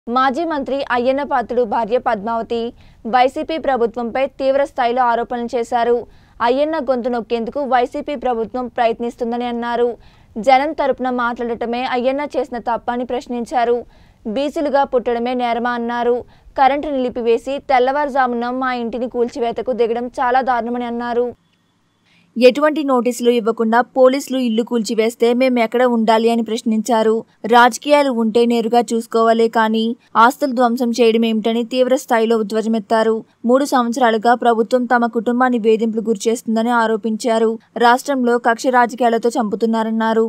మాజీ మంత్రి అయ్యన్న పాత్రుడు భార్య పద్మావతి వైసీపీ ప్రభుత్వంపై తీవ్ర స్థాయిలో ఆరోపణలు చేశారు అయ్యన్న గొంతు నొక్కేందుకు వైసీపీ ప్రభుత్వం ప్రయత్నిస్తుందని అన్నారు జనం తరపున మాట్లాడటమే అయ్యన్న చేసిన తప్పని ప్రశ్నించారు బీసీలుగా పుట్టడమే నేరమా అన్నారు కరెంటు నిలిపివేసి తెల్లవారుజామున మా ఇంటిని కూల్చివేతకు దిగడం చాలా దారుణమని అన్నారు ఎటువంటి నోటీసులు ఇవ్వకుండా పోలీసులు ఇల్లు కూల్చివేస్తే మేము ఎక్కడ ఉండాలి అని ప్రశ్నించారు రాజకీయాలు ఉంటే నేరుగా చూసుకోవాలే కానీ ఆస్తులు ధ్వంసం చేయడం ఏమిటని తీవ్ర స్థాయిలో ఉద్వజమెత్తారు మూడు సంవత్సరాలుగా ప్రభుత్వం తమ కుటుంబాన్ని వేధింపులు గురిచేస్తుందని ఆరోపించారు రాష్ట్రంలో కక్ష రాజకీయాలతో చంపుతున్నారన్నారు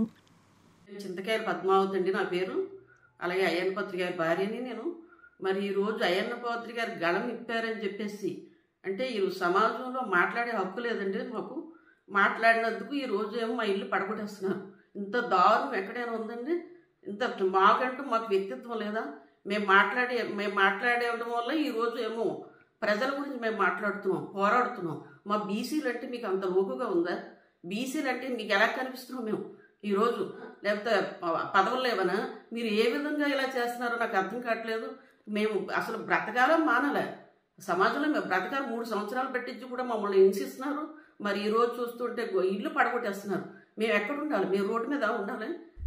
చింతకాయల పద్మావతి అండి నా పేరు అలాగే అయ్యన్న పత్రి గారి భార్యని నేను మరి ఈరోజు అయ్యన్న పత్రి గారు గళం ఇప్పారని చెప్పేసి అంటే ఈ సమాజంలో మాట్లాడే హక్కు లేదండి మాకు మాట్లాడినందుకు ఈ రోజు ఏమో మా ఇల్లు పడగొట్టేస్తున్నారు ఇంత దారుణం ఎక్కడైనా ఉందండి ఇంత మాకంటూ మాకు వ్యక్తిత్వం లేదా మేము మాట్లాడే మేము మాట్లాడేయడం వల్ల ఈ రోజు ఏమో ప్రజల గురించి మేము మాట్లాడుతున్నాం పోరాడుతున్నాం మా బీసీలు అంటే మీకు అంత లోకుగా ఉందా బీసీలు అంటే మీకు ఎలా కనిపిస్తున్నాం మేము ఈరోజు లేకపోతే పదవులు లేవనా మీరు ఏ విధంగా ఇలా చేస్తున్నారో నాకు అర్థం కావట్లేదు మేము అసలు బ్రతకాలం మానలే సమాజంలో మేము బ్రతకాలి మూడు సంవత్సరాలు పెట్టించి కూడా మమ్మల్ని హింసిస్తున్నారు మరి ఈ రోజు చూస్తుంటే గో- ఇల్లు పడగొట్టేస్తున్నారు మేము ఎక్కడ ఉండాలి మేము రోడ్డు మీద ఉండాలి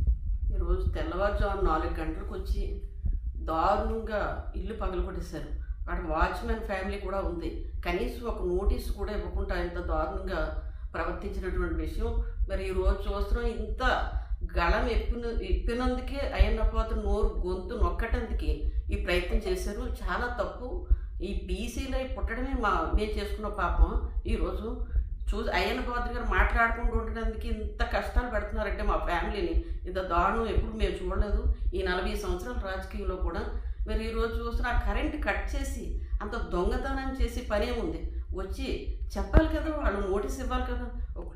ఈరోజు తెల్లవారుజాము నాలుగు గంటలకు వచ్చి దారుణంగా ఇల్లు పగలగొట్టేశారు అక్కడ వాచ్మెన్ ఫ్యామిలీ కూడా ఉంది కనీసం ఒక నోటీస్ కూడా ఇవ్వకుండా ఇంత దారుణంగా ప్రవర్తించినటువంటి విషయం మరి ఈ రోజు చూస్తున్నాం ఇంత గళం ఎప్పిన ఎప్పినందుకే అయ్యన్నపోత నోరు గొంతు నొక్కటందుకే ఈ ప్రయత్నం చేశారు చాలా తప్పు ఈ బీసీలో పుట్టడమే మా మేము చేసుకున్న పాపం ఈరోజు చూసి అయ్యన్న పాత్ర గారు మాట్లాడుకుంటూ ఉంటున్నందుకు ఇంత కష్టాలు పెడుతున్నారంటే మా ఫ్యామిలీని ఇంత దారుణం ఎప్పుడు మేము చూడలేదు ఈ నలభై సంవత్సరాల రాజకీయంలో కూడా మరి ఈరోజు చూస్తున్న ఆ కరెంట్ కట్ చేసి అంత దొంగతనం చేసి పనే ఉంది వచ్చి చెప్పాలి కదా వాళ్ళు నోటీస్ ఇవ్వాలి కదా ఒక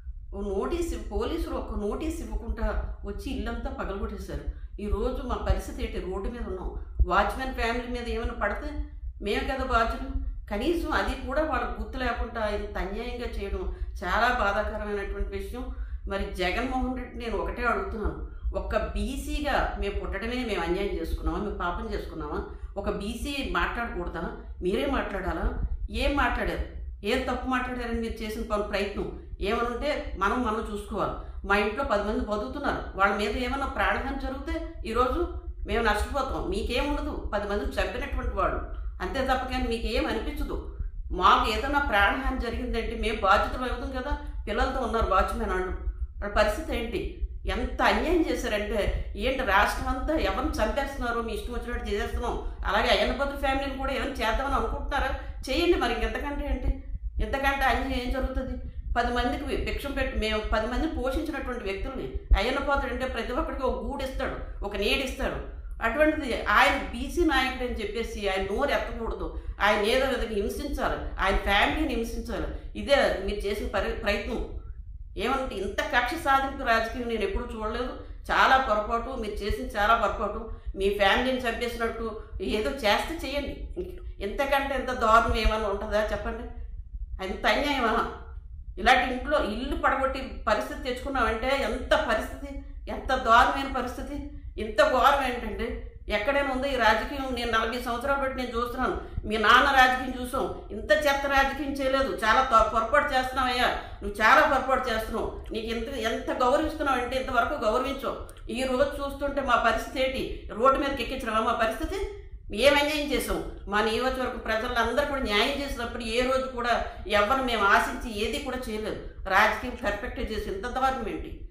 ఓ నోటీస్ ఇవ్- పోలీసులు ఒక నోటీస్ ఇవ్వకుండా వచ్చి ఇల్లంతా పగలగొట్టేశారు ఈ రోజు మా పరిస్థితి ఏంటి రోడ్డు మీద ఉన్నాం వాచ్మెన్ ఫ్యామిలీ మీద ఏమైనా పడితే మేము కదా బాధ్యులు కనీసం అది కూడా వాళ్ళకి గుర్తు లేకుండా ఇంత అన్యాయంగా చేయడం చాలా బాధాకరమైనటువంటి విషయం మరి జగన్మోహన్ రెడ్డి నేను ఒకటే అడుగుతున్నాను ఒక్క బీసీగా మేము పుట్టడమే మేము అన్యాయం చేసుకున్నామా మేము పాపం చేసుకున్నామా ఒక బీసీ మాట్లాడకూడదా మీరే మాట్లాడాలా ఏం మాట్లాడారు ఏం తప్పు మాట్లాడారని మీరు చేసిన పని ప్రయత్నం ఏమనుంటే మనం మనం చూసుకోవాలి మా ఇంట్లో పది మంది బతుకుతున్నారు వాళ్ళ మీద ఏమైనా ప్రాణహాని జరిగితే ఈరోజు మేము నష్టపోతాం మీకేముండదు పది మందిని చంపినటువంటి వాళ్ళు అంతే తప్ప కానీ మీకు ఏం అనిపించదు మాకు ఏదైనా ప్రాణహాని జరిగిందంటే మేము బాధ్యతలు అవుతాం కదా పిల్లలతో ఉన్నారు వాచ్మెన్ వాళ్ళు వాళ్ళ పరిస్థితి ఏంటి ఎంత అన్యాయం చేశారంటే ఏంటి రాష్ట్రం అంతా ఎవరిని చంపేస్తున్నారు మీ ఇష్టం వచ్చినట్టు చేసేస్తున్నాం అలాగే అయ్యన్నపత్రి ఫ్యామిలీని కూడా ఏమైనా చేద్దామని అనుకుంటున్నారా చేయండి మరి ఇంకెంతకంటే ఏంటి ఎంతకంటే అన్యాయం ఏం జరుగుతుంది పది మందికి భిక్షం పెట్టి మేము పది మందిని పోషించినటువంటి వ్యక్తుల్ని అయ్యన్నపోతుడు అంటే ప్రతి ఒక్కరికి ఒక గూడు ఇస్తాడు ఒక నీడ ఇస్తాడు అటువంటిది ఆయన బీసీ నాయకుడు అని చెప్పేసి ఆయన నోరు ఎత్తకూడదు ఆయన ఏదో విధంగా హింసించాలి ఆయన ఫ్యామిలీని హింసించాలి ఇదే మీరు చేసిన పరి ప్రయత్నం ఏమంటే ఇంత కక్ష సాధింపు రాజకీయం నేను ఎప్పుడూ చూడలేదు చాలా పొరపాటు మీరు చేసిన చాలా పొరపాటు మీ ఫ్యామిలీని చంపేసినట్టు ఏదో చేస్తే చేయండి ఇంతకంటే ఎంత దారుణం ఏమైనా ఉంటుందా చెప్పండి అంత అన్యాయమా ఇలాంటి ఇంట్లో ఇల్లు పడగొట్టి పరిస్థితి తెచ్చుకున్నామంటే ఎంత పరిస్థితి ఎంత దారుణమైన పరిస్థితి ఇంత ఘోరం ఏంటంటే ఎక్కడైనా ఉందో ఈ రాజకీయం నేను నలభై సంవత్సరాలు బట్టి నేను చూస్తున్నాను మీ నాన్న రాజకీయం చూసాం ఇంత చెత్త రాజకీయం చేయలేదు చాలా త- పొరపాటు చేస్తున్నావయ్యా నువ్వు చాలా పొరపాటు చేస్తున్నావు నీకు ఎంత ఎంత గౌరవిస్తున్నావు అంటే ఇంతవరకు గౌరవించవు ఈ రోజు చూస్తుంటే మా పరిస్థితి ఏంటి రోడ్డు మీదకి ఎక్కించడమా మా పరిస్థితి ఏం అన్యాయం చేసాం మా నియోజకవర్గ ప్రజలందరూ కూడా న్యాయం చేసినప్పుడు ఏ రోజు కూడా ఎవరు మేము ఆశించి ఏది కూడా చేయలేదు రాజకీయం పర్ఫెక్ట్గా చేసి ఇంత దారుణం ఏంటి